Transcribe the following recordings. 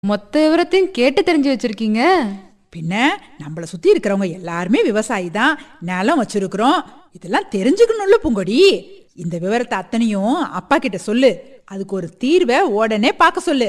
மொத்த விவரத்தையும் கேட்டு தெரிஞ்சு வச்சிருக்கீங்க பின்ன நம்மள சுத்தி இருக்கிறவங்க எல்லாருமே விவசாயி தான் நிலம் வச்சிருக்கிறோம் இதெல்லாம் தெரிஞ்சுக்கணும்ல பூங்கொடி இந்த விவரத்தை அத்தனையும் அப்பா கிட்ட சொல்லு அதுக்கு ஒரு தீர்வை உடனே பார்க்க சொல்லு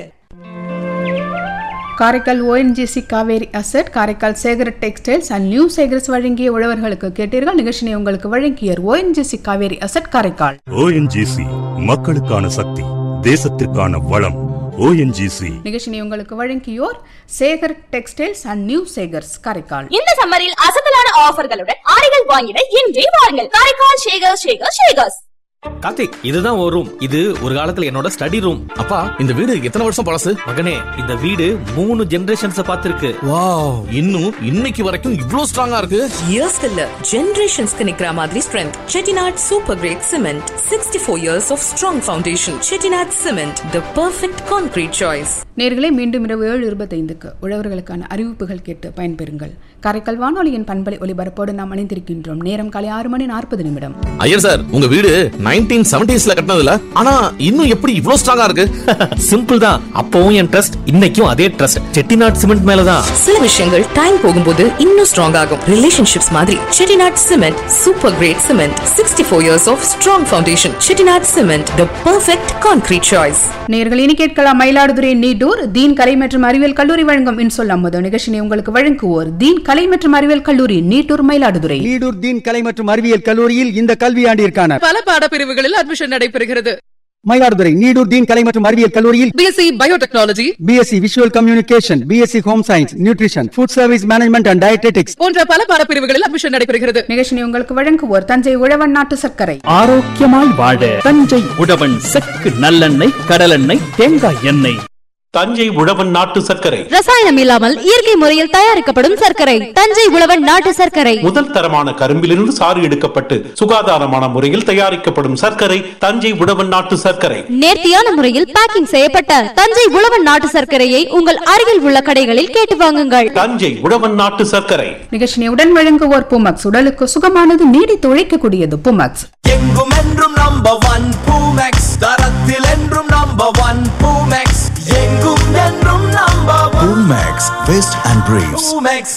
Karaikal ONGC Cauvery asset Karaikal Sekar textiles and new Sekars வழங்கிய உழவர்களுக்கு கேட்டீர்கள் நிகழ்ச்சியை உங்களுக்கு வழங்கியர் ONGC Cauvery asset Karaikal ONGC மக்களுக்கான சக்தி தேசத்திற்கான வளம் ஓஎன்ஜிசி நிகழ்ச்சியை உங்களுக்கு வழங்கியோர் Sekar textiles and new Sekars Karaikal இந்த சம்மரில் அசத்தலான ஆஃபர்களுடன் ஆடைகள் வாங்கிட இன்றே வாருங்கள் காரைக்கால் ஷேகர் ஷேகர் ஷேகர்ஸ் கார்த்திக் இதுதான் ஒரு ரூம் இது ஒரு காலத்துல என்னோட ஸ்டடி ரூம் அப்பா இந்த வீடு எத்தனை வருஷம் பழசு மகனே இந்த வீடு மூணு ஜெனரேஷன்ஸ் பார்த்திருக்கு வாவ் இன்னும் இன்னைக்கு வரைக்கும் இவ்ளோ ஸ்ட்ராங்கா இருக்கு இயர்ஸ்க்கு இல்ல ஜெனரேஷன்ஸ்க்கு நிக்கிற மாதிரி strength Chettinad super grade cement sixty four years of strong foundation Chettinad cement the perfect concrete choice நேர்களை மீண்டும் இரவு ஏழு இருபத்தைந்துக்கு உழவர்களுக்கான அறிவிப்புகள் கேட்டு பயன்பெறுங்கள் காரைக்கால் வானொலியின் பண்பலை ஒலிபரப்போடு நாம் இணைந்திருக்கின்றோம் நேரம் காலை ஆறு மணி நாற்பது நிமிடம் ஐயர் சார் உங்க வீடு நைன்டீன் செவன்டிஸ்ல கட்டினதுல ஆனா இன்னும் எப்படி இவ்ளோ ஸ்ட்ராங்கா இருக்கு சிம்பிள் தான் அப்பவும் என் ட்ரஸ்ட் இன்னைக்கும் அதே ட்ரஸ்ட் செட்டிநாட் சிமெண்ட் மேலதான் சில விஷயங்கள் டைம் போகும்போது இன்னும் ஸ்ட்ராங் ஆகும் ரிலேஷன்ஷிப்ஸ் மாதிரி Chettinad cement super grade cement sixty four years of strong foundation Chettinad cement the perfect concrete choice நேர்கள் இனி கேட்கலாம் மயிலாடுதுறை நீடூர் தீன் கலை மற்றும் அறிவியல் கல்லூரி வழங்கும் இன்சொல் அம்மது நிகழ்ச்சியை உங்களுக்கு வழங்குவோர் தீன் கலை மற்றும் அறிவியல் கல்லூரி நீட்டூர் மயிலாடுதுறை நீடூர் தீன் கலை மற்றும் அறிவியல் கல்லூரியில் இந்த கல்வியாண்டிற்கான பல பாடப்பிரிவுகளில் அட்மிஷன் நடைபெறுகிறது மயிலாடுதுறை நீடூர் தீன் கலை மற்றும் அறிவியல் கல்லூரியில் BSc biotechnology BSc visual communication BSc home science nutrition food service management and dietetics போன்ற பல பாடப்பிரிவுகளில் அட்மிஷன் நடைபெறுகிறது நிகழ்ச்சியை உங்களுக்கு வழங்குவோர் தஞ்சை உழவன் நாட்டு சர்க்கரை ஆரோக்கியமாய் வாழ தஞ்சை உழவன் செக்கு நல்லெண்ணெய் கடலெண்ணெய் தேங்காய் எண்ணெய் தஞ்சை உழவன் நாட்டு சர்க்கரை ரசாயனம் இல்லாமல் இயற்கை முறையில் தயாரிக்கப்படும் சர்க்கரை தஞ்சை உழவன் நாட்டு சர்க்கரை முதல் தரமான கரும்பிலிருந்து சாறு எடுக்கப்பட்டு சுகாதாரமான முறையில் தயாரிக்கப்படும் சர்க்கரை தஞ்சை உழவன் நாட்டு சர்க்கரை நேர்த்தியான முறையில் பேக்கிங் செய்யப்பட்ட தஞ்சை உழவன் நாட்டு சர்க்கரையை உங்கள் அருகில் உள்ள கடைகளில் கேட்டு வாங்குங்கள் தஞ்சை உழவன் நாட்டு சர்க்கரை நிகழ்ச்சியை உடன் வழங்குவோர் புமக்ஸ் உடலுக்கு சுகமானது நீடித்து உழைக்கக்கூடியது புமக்ஸ் எங்கும் என்றும் நம்பர் ஒன் பூமெக்ஸ் தரத்தில் என்றும் நம்பர் ஒன் பூமெக்ஸ் எங்கும் என்றும் number one Max, Vest and Briefs. Poomex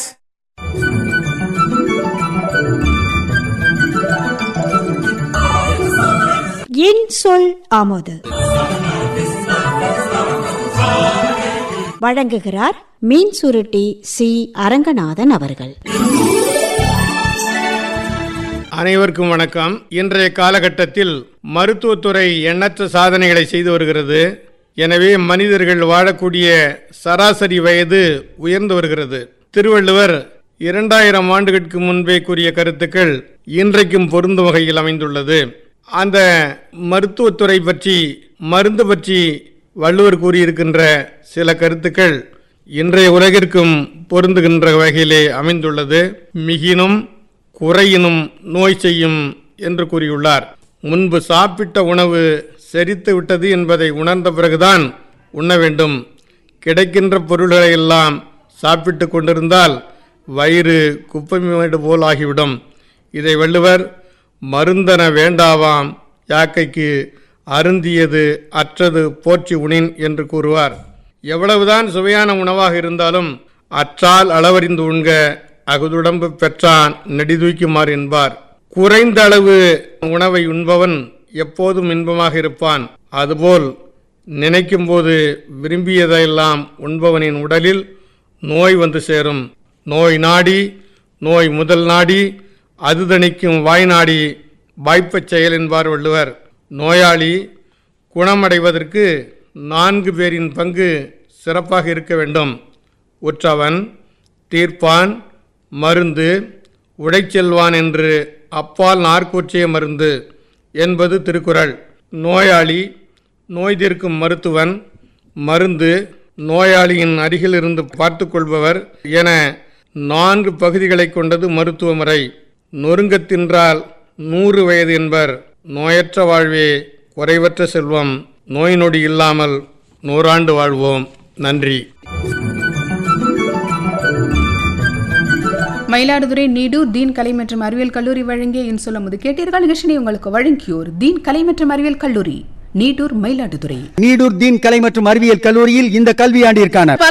என் சொல் ஆமோது வழங்குகிறார் மீன் சுருட்டி சி அரங்கநாதன் அவர்கள் அனைவருக்கும் வணக்கம் இன்றைய காலகட்டத்தில் மருத்துவத்துறை எண்ணற்ற சாதனைகளை செய்து வருகிறது எனவே மனிதர்கள் வாழக்கூடிய சராசரி வயது உயர்ந்து வருகிறது திருவள்ளுவர் இரண்டாயிரம் ஆண்டுகளுக்கு முன்பே கூறிய கருத்துக்கள் இன்றைக்கும் பொருந்தும் வகையில் அமைந்துள்ளது அந்த மருத்துவத்துறை பற்றி மருந்து பற்றி வள்ளுவர் கூறியிருக்கின்ற சில கருத்துக்கள் இன்றைய உலகிற்கும் பொருந்துகின்ற வகையிலே அமைந்துள்ளது மிகினும் குறையினும் நோய் செய்யும் என்று கூறியுள்ளார் முன்பு சாப்பிட்ட உணவு செரித்து விட்டது என்பதை உணர்ந்த பிறகுதான் உண்ண வேண்டும் கிடைக்கின்ற பொருள்களை எல்லாம் சாப்பிட்டு கொண்டிருந்தால் வயிறு குப்பைமேடு போல் ஆகிவிடும் இதை வள்ளுவர் மருந்தன வேண்டாவாம் யாக்கைக்கு அருந்தியது அற்றது போற்றி உணின் என்று கூறுவார் எவ்வளவுதான் சுவையான உணவாக இருந்தாலும் அற்றால் அளவறிந்து உண்க அகுதுடம்பு பெற்றான் நெடிதூய்க்குமாறு என்பார் குறைந்த அளவு உணவை உண்பவன் எப்போதும் இன்பமாக இருப்பான் அதுபோல் நினைக்கும்போது விரும்பியதையெல்லாம் உண்பவனின் உடலில் நோய் வந்து சேரும் நோய் நாடி நோய் முதல் நாடி அது தணிக்கும் வாய் நாடி வாய்ப்பச் செயல் என்பார் வள்ளுவர் நோயாளி குணமடைவதற்கு நான்கு பேரின் பங்கு சிறப்பாக இருக்க வேண்டும் உற்றவன் தீர்ப்பான் மருந்து உடைச்செல்வான் என்று அப்பால் நார்க்கூற்றிய மருந்து என்பது திருக்குறள் நோயாளி நோய் தீர்க்கும் மருத்துவன் மருந்து நோயாளியின் அருகில் இருந்து பார்த்து கொள்பவர் என நான்கு பகுதிகளை கொண்டது மருத்துவ முறை நொறுங்க தின்றால் நூறு வயது என்பர் நோயற்ற வாழ்வே குறைவற்ற செல்வம் நோய் நொடி இல்லாமல் நூறாண்டு வாழ்வோம் நன்றி மயிலாடுதுறை நீடூர் தீன் கலை மற்றும் அறிவியல் கல்லூரி வழங்கிய இன்சொல் அமுது கேட்டீர்கள் நிகழ்ச்சியை உங்களுக்கு வழங்கியோர் தீன் கலை மற்றும் அறிவியல் கல்லூரி நீடூர் மயிலாடுதுறை நீடூர் தீன் கலை மற்றும் அறிவியல் கல்லூரியில் இந்த கல்வியாண்டிற்கான பல